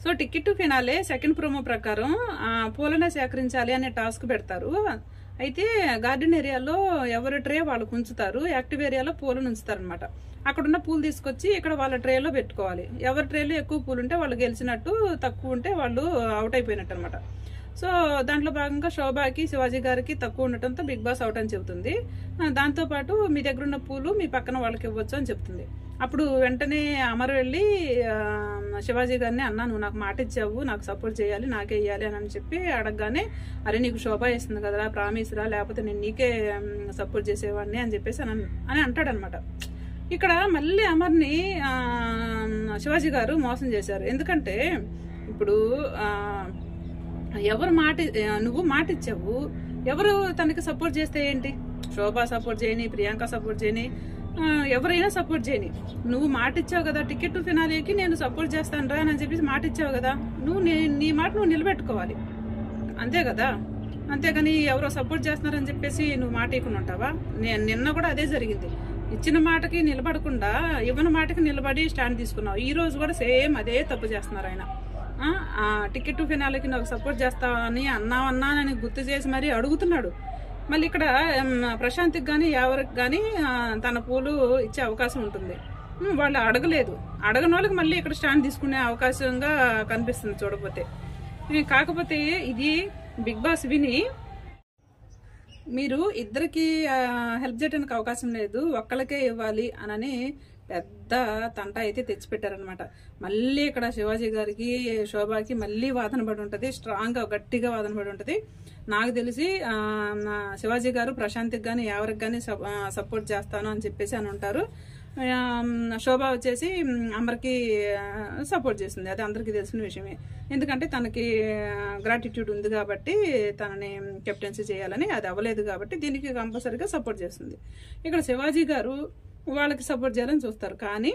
so ticket finale second promo ప్రకారం ఆ, పూలనే సేకరించాలి అనే టాస్క్ పెడతారు అయితే గార్డెన్ ఏరియాలో ఎవరి ట్రే వాళ్ళకు ఉంచుతారు యాక్టివ్ ఏరియాలో పూలను ఉంచుతారు అనమాట అక్కడ ఉన్న పూలు తీసుకొచ్చి ఇక్కడ వాళ్ళ ట్రేలో పెట్టుకోవాలి ఎవరి ట్రేలో ఎక్కువ పూలు ఉంటే వాళ్ళు గెలిచినట్టు తక్కువ ఉంటే వాళ్ళు అవుట్ అయిపోయినట్టు అనమాట సో దాంట్లో భాగంగా శోభాకి శివాజీ గారికి తక్కువ ఉండటంతో బిగ్ బాస్ అవుట్ అని చెబుతుంది ఆ, దాంతోపాటు మీ దగ్గర ఉన్న పూలు మీ పక్కన వాళ్ళకి ఇవ్వచ్చు అని చెప్తుంది అప్పుడు వెంటనే అమర్ వెళ్ళి ఆ, శివాజీ గారిని అన్నా నువ్వు నాకు మాట ఇచ్చావు నాకు సపోర్ట్ చేయాలి నాకే ఇవ్వాలి అని అని చెప్పి అడగగానే అరే నీకు శోభ వేస్తుంది కదరా ప్రామిస్ రా లేకపోతే నేను నీకే సపోర్ట్ చేసేవాడిని అని చెప్పేసి అని అన్- అని అంటాడనమాట ఇక్కడ మళ్ళీ అమర్ని ఆ, శివాజీ గారు మోసం చేశారు ఎందుకంటే ఇప్పుడు ఆ, ఎవరు మాట ఆ, నువ్వు మాట ఇచ్చావు ఎవరు తనకి సపోర్ట్ చేస్తే ఏంటి శోభ సపోర్ట్ చేయని ప్రియాంక సపోర్ట్ చేయని ఆ, ఎవరైనా సపోర్ట్ చేయని నువ్వు మాట ఇచ్చావు కదా టికెట్ ఫినాలేకి నేను సపోర్ట్ చేస్తాను రా అని చెప్పేసి మాట ఇచ్చావు కదా నువ్వు నీ- నీ మాట నువ్వు నిలబెట్టుకోవాలి అంతే కదా అంతేగాని ఎవరో సపోర్ట్ చేస్తున్నారని చెప్పేసి నువ్వు మాట ఇవ్వకుండా ఉంటావా నేను నిన్న కూడా అదే జరిగింది ఇచ్చిన మాటకి నిలబడకుండా ఇవ్వని మాటకి నిలబడి స్టాండ్ తీసుకున్నావు ఈ రోజు కూడా సేమ్ అదే తప్పు చేస్తున్నారు ఆయన ఆ, ఆ టికెట్ ఫినాలకి నాకు సపోర్ట్ చేస్తావని అన్నావన్నా అని గుర్తు చేసి మరీ అడుగుతున్నాడు మళ్ళీ ఇక్కడ ఉమ్, ప్రశాంత్కి కానీ ఎవరికి కానీ తన పూలు ఇచ్చే అవకాశం ఉంటుంది ఉమ్, వాళ్ళు అడగలేదు అడగని వాళ్ళకి మళ్ళీ ఇక్కడ స్టాండ్ తీసుకునే అవకాశంగా కనిపిస్తుంది చూడకపోతే ఏ, కాకపోతే ఇది బిగ్ బాస్ విని మీరు ఇద్దరికి హెల్ప్ చేయడానికి అవకాశం లేదు ఒక్కళ్ళకే ఇవ్వాలి అనని పెద్ద తంట అయితే తెచ్చిపెట్టారనమాట మళ్ళీ ఇక్కడ శివాజీ గారికి శోభాకి మళ్ళీ వాదన పడి ఉంటుంది స్ట్రాంగ్ గా గట్టిగా వాదన పడి ఉంటుంది నాకు తెలిసి ఆ, నా శివాజీ గారు ప్రశాంత్కి కానీ ఎవరికి కానీ సపోర్ట్ చేస్తాను అని చెప్పేసి అని ఉంటారు ఆ, శోభ వచ్చేసి మ్, అమర్కి సపోర్ట్ చేస్తుంది అది అందరికీ తెలిసిన విషయమే ఎందుకంటే తనకి గ్రాటిట్యూడ్ ఉంది కాబట్టి తనని కెప్టెన్సీ చేయాలని అది అవ్వలేదు కాబట్టి దీనికి కంపల్సరీగా సపోర్ట్ చేస్తుంది ఇక్కడ శివాజీ గారు వాళ్ళకి సపోర్ట్ చేయాలని చూస్తారు కానీ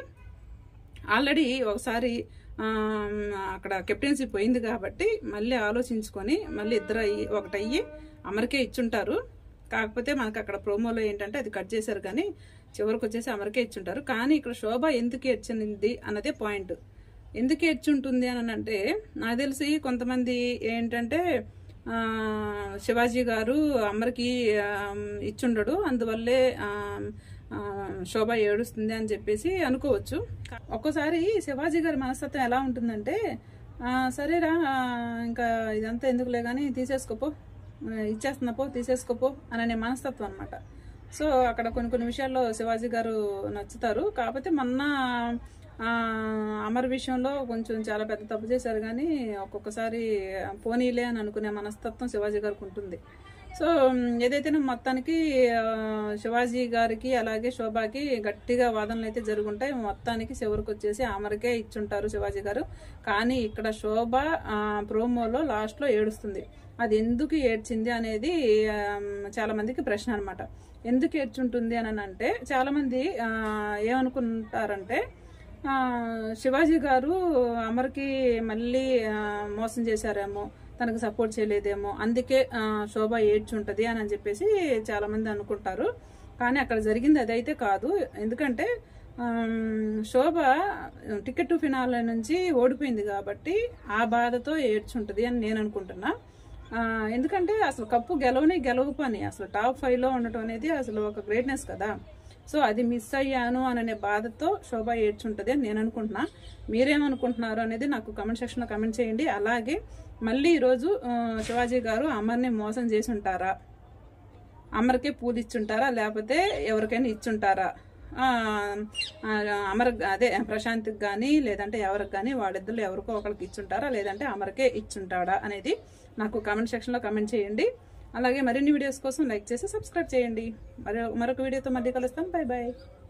ఆల్రెడీ ఒకసారి ఆమ్, అక్కడ కెప్టెన్సీ పోయింది కాబట్టి మళ్ళీ ఆలోచించుకొని మళ్ళీ ఇద్దరు అయ్యి ఒకటయ్యి అమరికే ఇచ్చుంటారు కాకపోతే మనకు అక్కడ ప్రోమోలో ఏంటంటే అది కట్ చేశారు కానీ చివరికి వచ్చేసి అమరికే ఇచ్చుంటారు కానీ ఇక్కడ శోభ ఎందుకు ఏడ్చింది అన్నదే పాయింట్ ఎందుకు ఏడ్చుంటుంది అని అంటే నాకు తెలిసి కొంతమంది ఏంటంటే ఆ, శివాజీ గారు అమర్కి ఆమ్, ఇచ్చుండడు అందువల్లే ఆమ్, ఆ, శోభ ఏడుస్తుంది అని చెప్పేసి అనుకోవచ్చు ఒక్కోసారి శివాజీ గారి మనస్తత్వం ఎలా ఉంటుందంటే ఆ, సరేరా ఆ, ఇంకా ఇదంతా ఎందుకులే కానీ తీసేసుకోపో ఆ, ఇచ్చేస్తున్నా పో తీసేసుకోపో అననే మనస్తత్వం అనమాట సో అక్కడ కొన్ని కొన్ని విషయాల్లో శివాజీ గారు నచ్చుతారు కాకపోతే మొన్న ఆ, అమర్ విషయంలో కొంచెం చాలా పెద్ద తప్పు చేశారు కానీ ఒక్కొక్కసారి పోనీలే అని అనుకునే మనస్తత్వం శివాజీ గారికి ఉంటుంది సో మ్, ఏదైతేనే మొత్తానికి ఆ, శివాజీ గారికి అలాగే శోభాకి గట్టిగా వాదనలు అయితే జరుగుంటాయి మొత్తానికి చివరికి వచ్చేసి అమరకే ఇచ్చుంటారు శివాజీ గారు కానీ ఇక్కడ శోభ ఆ, ప్రోమోలో లాస్ట్లో ఏడుస్తుంది అది ఎందుకు ఏడ్చింది అనేది ఆ, చాలా మందికి ప్రశ్న అనమాట ఎందుకు ఏడ్చుంటుంది అని అంటే చాలా మంది ఆ, ఏమనుకుంటారంటే ఆ, శివాజీ గారు అమర్కి మళ్ళీ ఆ, మోసం చేశారేమో తనకు సపోర్ట్ చేయలేదేమో అందుకే ఆ, శోభ ఏడ్చుంటది అని అని చెప్పేసి చాలా మంది అనుకుంటారు కానీ అక్కడ జరిగింది అదైతే కాదు ఎందుకంటే ఆమ్, శోభ టికెట్ ఫినాల నుంచి ఓడిపోయింది కాబట్టి ఆ బాధతో ఏడ్చుంటది అని నేను అనుకుంటున్నా ఆ, ఎందుకంటే అసలు కప్పు గెలవని గెలవు పని అసలు టాప్ ఫైవ్ లో ఉండటం అనేది అసలు ఒక గ్రేట్నెస్ కదా సో అది మిస్ అయ్యాను అనే బాధతో శోభ ఏడ్చుంటది అని నేను అనుకుంటున్నా మీరేమనుకుంటున్నారు అనేది నాకు కమెంట్ సెక్షన్ లో కమెంట్ చేయండి అలాగే మళ్ళీ ఈరోజు ఆ, శివాజీ గారు అమర్ని మోసం చేసి ఉంటారా అమర్కే పూలు ఇచ్చుంటారా లేకపోతే ఎవరికైనా ఇచ్చుంటారా ఆ, ఆ, అమర్ అదే ప్రశాంత్కి కానీ లేదంటే ఎవరికి కానీ వాళ్ళిద్దరు ఎవరికో ఒకరికి ఇచ్చుంటారా లేదంటే అమర్కే ఇచ్చుంటాడా అనేది నాకు కామెంట్ సెక్షన్లో కమెంట్ చేయండి అలాగే మరిన్ని వీడియోస్ కోసం లైక్ చేసి సబ్స్క్రైబ్ చేయండి మరి మరొక వీడియోతో మళ్ళీ కలుస్తాం బాయ్ బాయ్